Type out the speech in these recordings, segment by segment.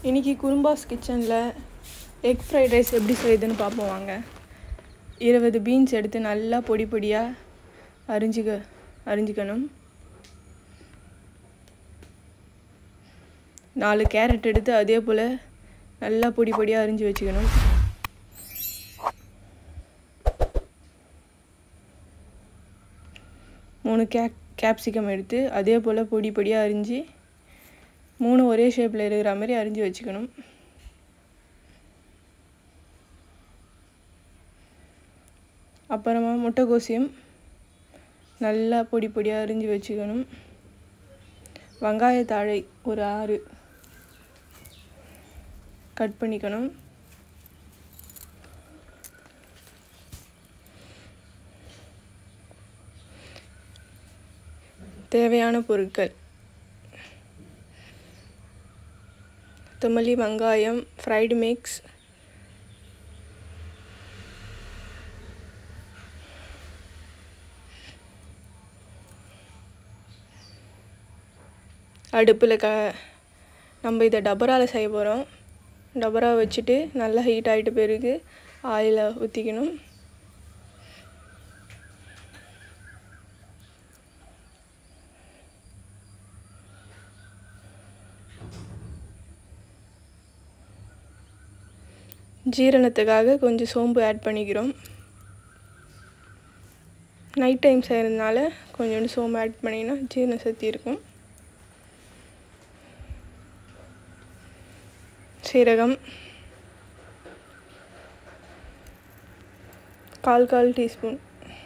இன்றைக்கி குறும்பாஸ் கிச்சனில் egg fried rice எப்படி செய்யுதுன்னு பார்ப்போம் வாங்க இருபது பீன்ஸ் எடுத்து நல்லா பொடி பொடியாக அரிஞ்சிக்க அரிஞ்சிக்கணும் நாலு கேரட் எடுத்து அதே போல் நல்லா பொடி பொடியாக அரிஞ்சு வச்சுக்கணும் மூணு கே கேப்சிகம் எடுத்து அதே போல் பொடி பொடியாக அரிஞ்சு மூணு ஒரே ஷேப்பில் இருக்கிற மாதிரி அரிஞ்சு வச்சுக்கணும் அப்புறமா முட்டைக்கோசியம் நல்லா பொடி பொடியாக அரிஞ்சு வச்சுக்கணும் வெங்காயத்தாழை ஒரு ஆறு கட் பண்ணிக்கணும் தேவையான பொருட்கள் கொத்தமல்லி வெங்காயம் ஃப்ரைடு மிக்ஸ் அடுப்பில் க நம்ம இதை டபராவில் செய்ய போகிறோம் டபரா வச்சுட்டு நல்லா ஹீட் ஆகிட்ட பிறகு ஆயிலை ஊற்றிக்கணும் ஜீரணத்துக்காக கொஞ்சம் சோம்பு ஆட் பண்ணிக்கிறோம் நைட் டைம் செய்கிறதுனால கொஞ்சோண்டு சோம்பு ஆட் பண்ணிங்கன்னா ஜீரண சக்தி இருக்கும் சீரகம் கால் கால் டீஸ்பூன்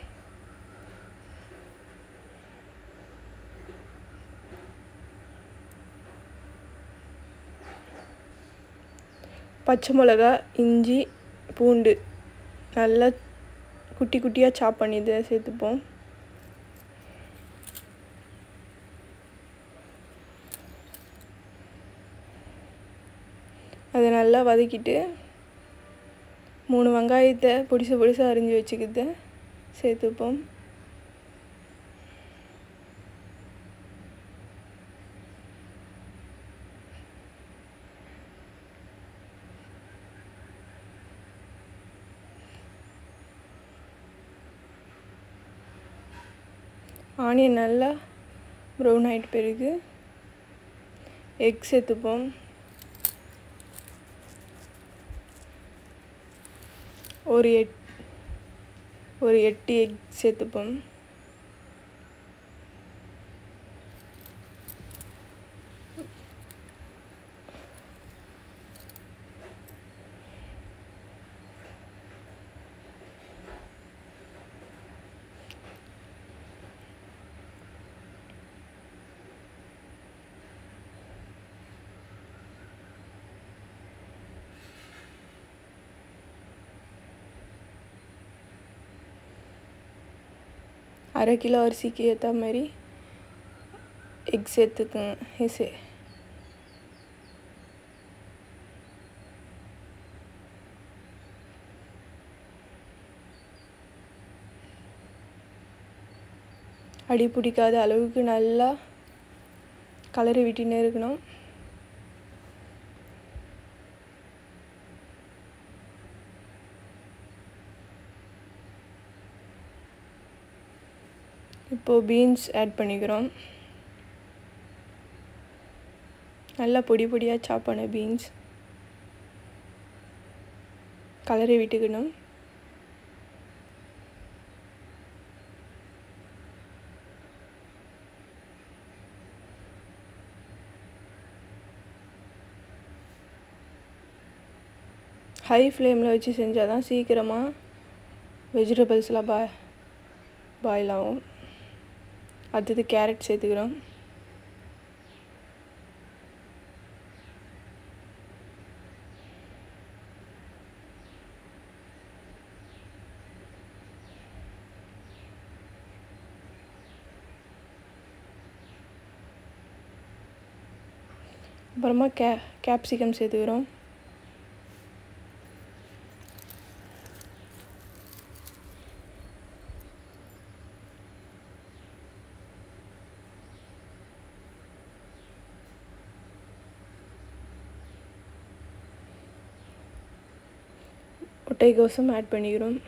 பச்சை மிளகா இஞ்சி பூண்டு நல்லா குட்டி குட்டியாக சாப் பண்ணி இதை சேர்த்துப்போம் அதை நல்லா வதக்கிட்டு மூணு வெங்காயத்தை பொடிசு பொடிசாக அரிஞ்சு வச்சுக்கிட்டு சேர்த்துப்போம் ஆனியன் நல்லா ப்ரௌன் ஆகிட்டு பிறகு எக் சேர்த்துப்போம் ஒரு எட் ஒரு எட்டு எக் சேர்த்துப்போம் அரை கிலோ அரிசிக்கு ஏற்ற மாதிரி எக் சேர்த்துக்குங்க சே அடி பிடிக்காத அளவுக்கு நல்லா கலரி விட்டுனே இருக்கணும் இப்போது பீன்ஸ் ஆட் பண்ணிக்கிறோம் நல்லா பொடி பொடியாக சாப் பண்ண பீன்ஸ் கலரை விட்டுக்கணும் ஹை ஃப்ளேமில் வச்சு செஞ்சால் தான் சீக்கிரமாக வெஜிடபிள்ஸ்லாம் பா பாயில் ஆகும் அடுத்தது கேரட் சேர்த்துக்கிறோம் அப்புறமா கே கேப்சிகம் சேர்த்துக்கிறோம் முட்டைக்கோசும் ஆட் பண்ணிக்கிறோம்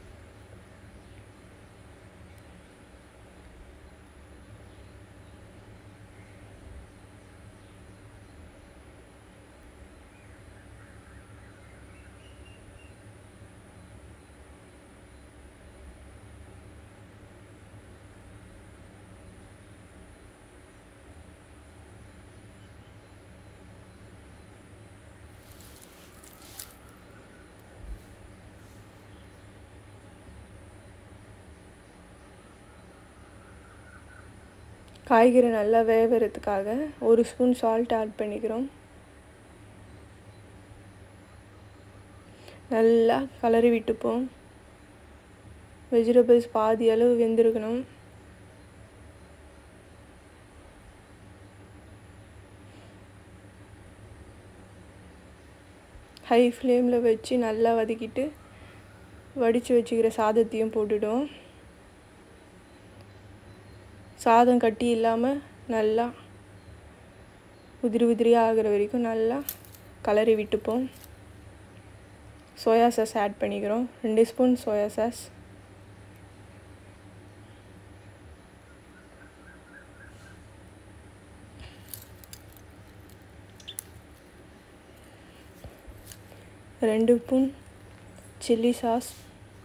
காய்கறி நல்லா வேகிறதுக்காக ஒரு ஸ்பூன் சால்ட் ஆட் பண்ணிக்கிறோம் நல்லா கலரி விட்டுப்போம் வெஜிடபிள்ஸ் பாதி அளவு வெந்திருக்கணும் ஹை ஃப்ளேமில் வச்சு நல்லா வதக்கிட்டு வடித்து வச்சுக்கிற சாதத்தையும் போட்டுடும் சாதம் கட்டி இல்லாமல் நல்லா உதிரி உதிரியாக ஆகிற வரைக்கும் நல்லா கலரி விட்டுப்போம் சோயா சாஸ் ஆட் பண்ணிக்கிறோம் ரெண்டு ஸ்பூன் சோயா சாஸ் ரெண்டு ஸ்பூன் சில்லி சாஸ்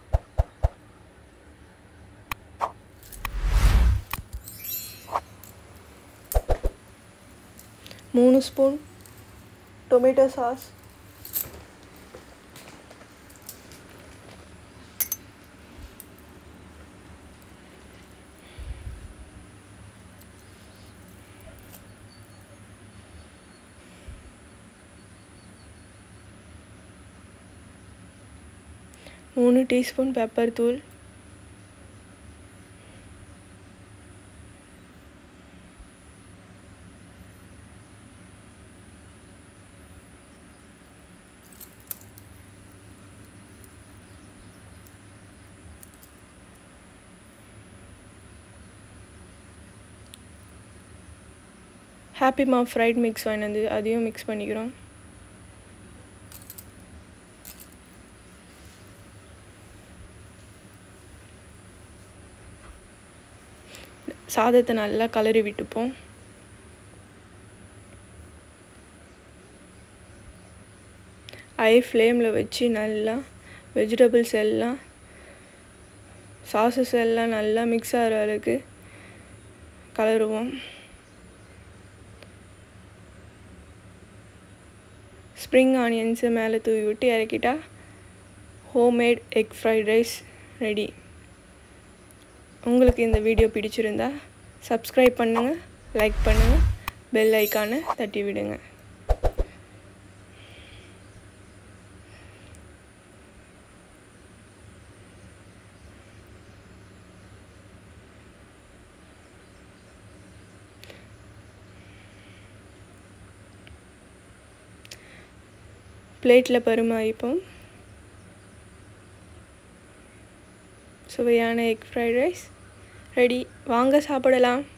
மூணு ஸ்பூன் டொமேட்டோ சாஸ் மூணு டீஸ்பூன் பெப்பர் தூள் ஹாப்பி மா ஃப்ரைட் மிக்ஸ் வாங்கி வந்து அதையும் மிக்ஸ் பண்ணிக்கிறோம் சாதத்தை நல்லா கலரி விட்டுப்போம் ஹை ஃப்ளேமில் வச்சு நல்லா வெஜிடபிள்ஸ் எல்லாம் சாசஸ் எல்லாம் நல்லா மிக்ஸ் ஆகிற அளவுக்கு கலருவோம் ஸ்ப்ரிங் ஆனியன்ஸை மேலே தூவி விட்டு இறக்கிட்டா homemade egg fried rice ready உங்களுக்கு இந்த வீடியோ பிடிச்சிருந்தா சப்ஸ்கிரைப் பண்ணுங்கள் லைக் பண்ணுங்கள் பெல் ஐக்கானை தட்டி விடுங்க பிளேட்டில் பரிமாறிப்போம் சுவையான எக் ஃப்ரைட் ரைஸ் ரெடி வாங்க சாப்பிடலாம்